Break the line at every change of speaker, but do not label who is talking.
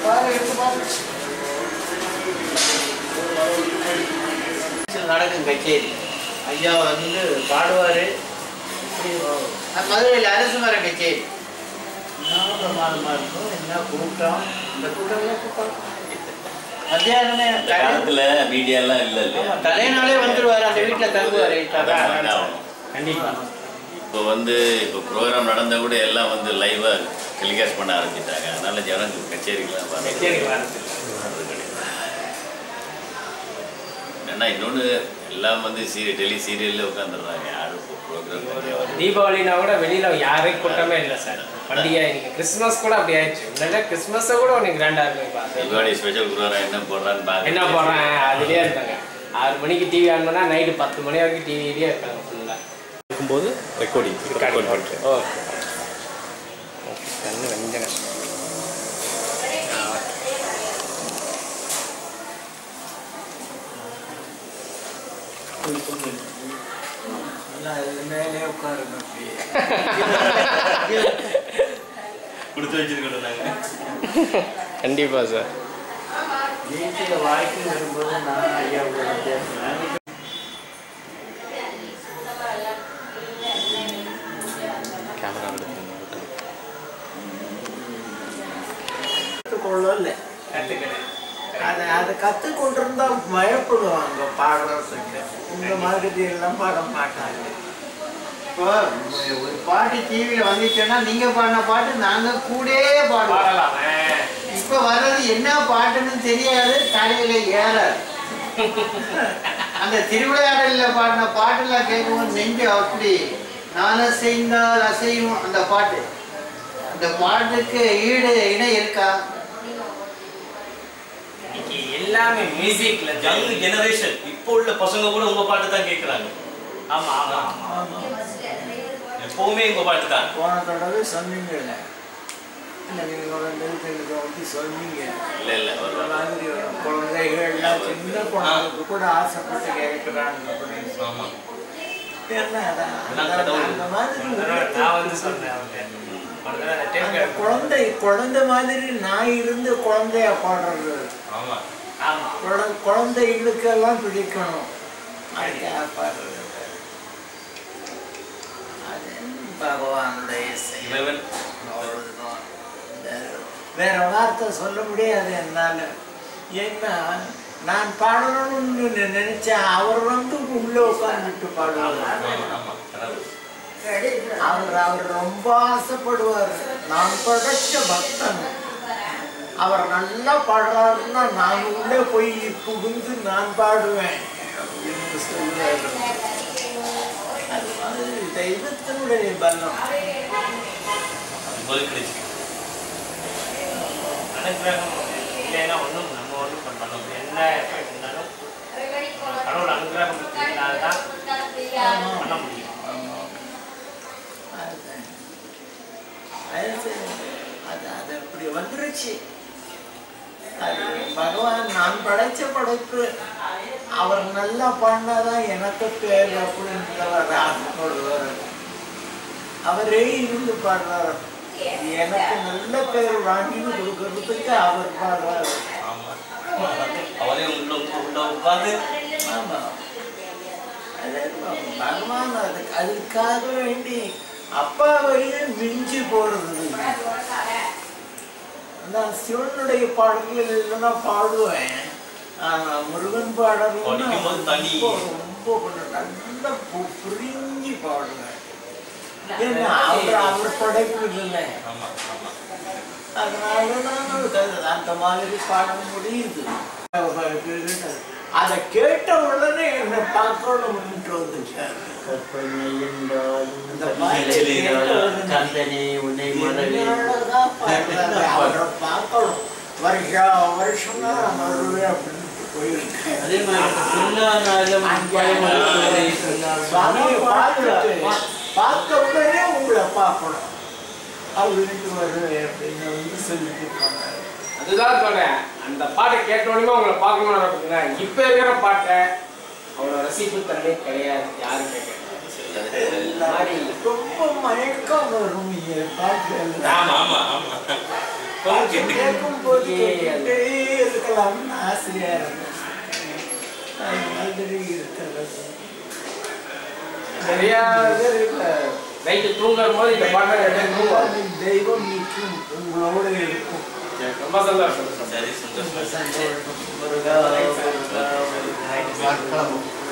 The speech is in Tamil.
பாரு எடுத்து பாரு நடக்கும் கச்சேரி ஐயா வந்து பாடுவார் மதுரையில் அரசு மர கச்சேரி என்ன பிரமாதமாக இருக்கும் என்ன கூட்டம் இந்த கூட்டம் கூட்டம் மத்தியானமே
இந்த காலத்துல மீடியா எல்லாம் இல்ல இல்லையா
ஆமா, தலைநாளே வந்துருவாரு அந்த வீட்டில் தங்குவார்
அதான் என்ன ஆகணும்.
கண்டிப்பா
இப்போ வந்து இப்போ ப்ரோக்ராம் நடந்தா கூட எல்லாம் வந்து லைவா டெலிகாஸ்ட் பண்ண ஆரம்பிச்சிட்டாங்க அதனால ஜனங்க கச்சேரிக்கெல்லாம் வர்றது
கச்சேரி வரது
வர்றது கிடையாது ஏன்னா இன்னொன்று எல்லாம் வந்து சீரி டெலி சீரியல்ல உட்காந்துடுறாங்க யாரும் இப்போ ப்ரோக்ராம்
தீபாவளினா கூட வெளியில யாரும் கூட்டமே இல்லை சார் பண்டிகை இன்னைக்கு கிறிஸ்மஸ் கூட அப்படி ஆயிடுச்சு முன்னாடி கிறிஸ்மஸை கூட உனக்கு கிராண்டா இருக்கும் இப்ப.
தீபாவளி ஸ்பெஷல் ப்ரோக்ராம் என்ன போடுறான்னு பார்க்க
என்ன போடுறேன் அதுலயே இருக்காங்க ஆறு மணிக்கு டிவி ஆன் பண்ணா நைட்டு பத்து மணி வரைக்கும் டிவிலேயே இருக்காங்க ஃபுல்லா
இருக்கும்போது ரெக்கார்டிங் ரெக்கார்ட் பண்ணுறேன்
ஓகே ஓகே கண்ணு கொஞ்சம் கஷ்டம்
மேலே உட்காருங்க அப்படியே
கொடுத்து வச்சிருக்கோம் நாங்கள்
கண்டிப்பா சார்
வீட்டில் வாழ்க்கை வரும்போது நான் ஐயாவோட பேசுகிறேன்
கேமரா எடுத்து
கற்றுக்கொள்ளல
கற்றுக்கிறேன்
அதை அதை கற்றுக்கொண்டிருந்தா பயப்படுவாங்க பாடுறதுக்கு இந்த மாதிரி எல்லாம் பாட மாட்டாங்க இப்போ ஒரு பாட்டு டிவியில் வந்துச்சுன்னா நீங்கள் பாடின பாட்டு நாங்கள் கூடயே பாடுவோம்
பாடலாம்
இப்போ வர்றது என்ன பாட்டுன்னு தெரியாது தலையில ஏறாது அந்த திருவிளையாடலில் பாடின பாட்டெல்லாம் கேட்கும்போது நெஞ்சு அப்படி நான் அசைந்தால் அசையும் அந்த பாட்டு அந்த பாட்டுக்கு ஈடு இணை இருக்கா
இன்னைக்கு எல்லாமே மியூசிக்ல
யங் ஜெனரேஷன் இப்போ உள்ள பசங்க கூட உங்க பாட்டு தான் கேட்குறாங்க
ஆமா ஆமா ஆமா
எப்பவுமே உங்க பாட்டு தான்
போன தடவை சொன்னீங்க இல்லை நீங்கள் வந்து எங்களுக்கு வந்து சொன்னீங்க
இல்லை இல்லை
இந்த
வருவாங்க
மாதிரி குழந்தைகள்லாம் சின்ன குழந்தைக்கு கூட ஆசைப்பட்டு கேட்குறாங்க அப்படின்னு சொல்லி.
ஆமா
என்ன அதான்,
எல்லாம்
அந்த-
கடவுள்.
அந்த மாதிரி
நான் வந்து சொன்னேன் அவன்கிட்ட. ஒரு தடவை அந்த tape
அந்த
கேட்கும்.
குழந்தை குழந்தை மாதிரி நான் இருந்து குழந்தைய பாடுறது
ஆமா
ஆமா
குழ- குழந்தைகளுக்கெல்லாம் பிடிக்கணும் அதுக்காக பாடுறது அது பகவானுடைய செயல்.
இறைவன்
அவ்வளவுதான். வேற- வேற வார்த்தை சொல்ல முடியாது என்னால ஏன்னா நான் பாடணும்னு நி- நினைச்சேன் அவர் வந்து உள்ள உட்காந்துட்டு பாடுவார்
ஆமா ஆமா கடவுள்
அவர் அவர் ரொம்ப ஆசைப்படுவார் நான் படைச்ச பக்தன் அவர் நல்லா பாடுறாருன்னா நான் உள்ளே போய் புகுந்து நான் பாடுவேன் அப்படின்னு சொல்லுவார் அது மாதிரி தெய்வத்தினுடைய பலம்
உங்களுக்கு கிடைச்சிருக்கு
அனுகிரகம் இல்லைன்னா ஒன்றும் நம்ம ஒன்றும் பண்ண முடியாது என்ன எஃபெக்ட் இருந்தாலும் கடவுள் அனுகிரகம் இருந்தால்தான் பண்ண முடியும்
அதுதான். அது அது அது அப்படி வந்துருச்சு அது பகவான் நான் படைச்ச படைப்பு அவர் நல்லா பண்ணாதான் எனக்கு பேர் அப்படின்றவர் ஆசைப்படுவார் அவரே இருந்து பாடுறாரு எனக்கு நல்ல பேர் வாங்கி கொடுக்கறதுக்கு அவர் பாடுறாரு
ஆமா அவரே உள்ள உள்ள உட்காந்து
ஆமா அது பகவான் அதுக்கு அதுக்காக வேண்டி அப்பாவையே மிஞ்சி போறது நான் சிவனுடைய பாடல்கள் இல்லைன்னா பாடுவேன் ஆனா முருகன் பாடல்கள்
படிக்கும்போது தனி.
ரொம்ப ரொம்ப நல்ல பு- புரிஞ்சு பாடுவேன் ஏன்னா அவர் அவர் படைப்பு இல்லை
ஆமா ஆமா
அதனால நான் அது அந்த மாதிரி பாட முடியுது அதை கேட்ட உடனே என்னை பார்க்கணும்னு வந்துட்டார் இந்த பாட்டை கேட்ட உடனே என்ன அழகா பாடுறாரு. அவரை பார்க்கணும் வருஷா வருஷம் நான் வருவேன் அப்படின்ட்டு போயிருக்கேன்
அதே மாதிரி திருநாராஜம்
சுவாமியை பார்த்துட்டு பார்த்த உடனே உங்களை பார்க்கணும் அப்படின்ட்டு வருவேன் அப்படின்னு வந்து சொல்லிட்டு போனாரு
அதுதான் சொல்றேன் அந்த பாட்டை கேட்ட உடனே உங்களை பார்க்கணும்னு பார்த்தீங்கன்னா இப்ப இருக்கிற பாட்டை அவ்வளோ ரசிப்பு தன்மை கிடையாது யாரும் கேட்க
எல்லாரும் ரொம்ப மயக்கம் வரும் இங்க பாட்டு
ஆமா ஆமா ஆமா
கேட்கும்போது கேட்டுட்டே இருக்கலாம்னு ஆசையா இருக்கு அது மாதிரி இருக்கிறது நிறைய பேர் இப்ப
நைட்டு தூங்குற போது இந்த பாட்டை கேட்டு தூங்குவாங்க
தெய்வம் நிற்கும் உங்களோட இருக்கும்
ரொம்ப சந்தோஷம்
சரி சந்தோஷம்
சந்தோஷம் முருகா முருகா முருகா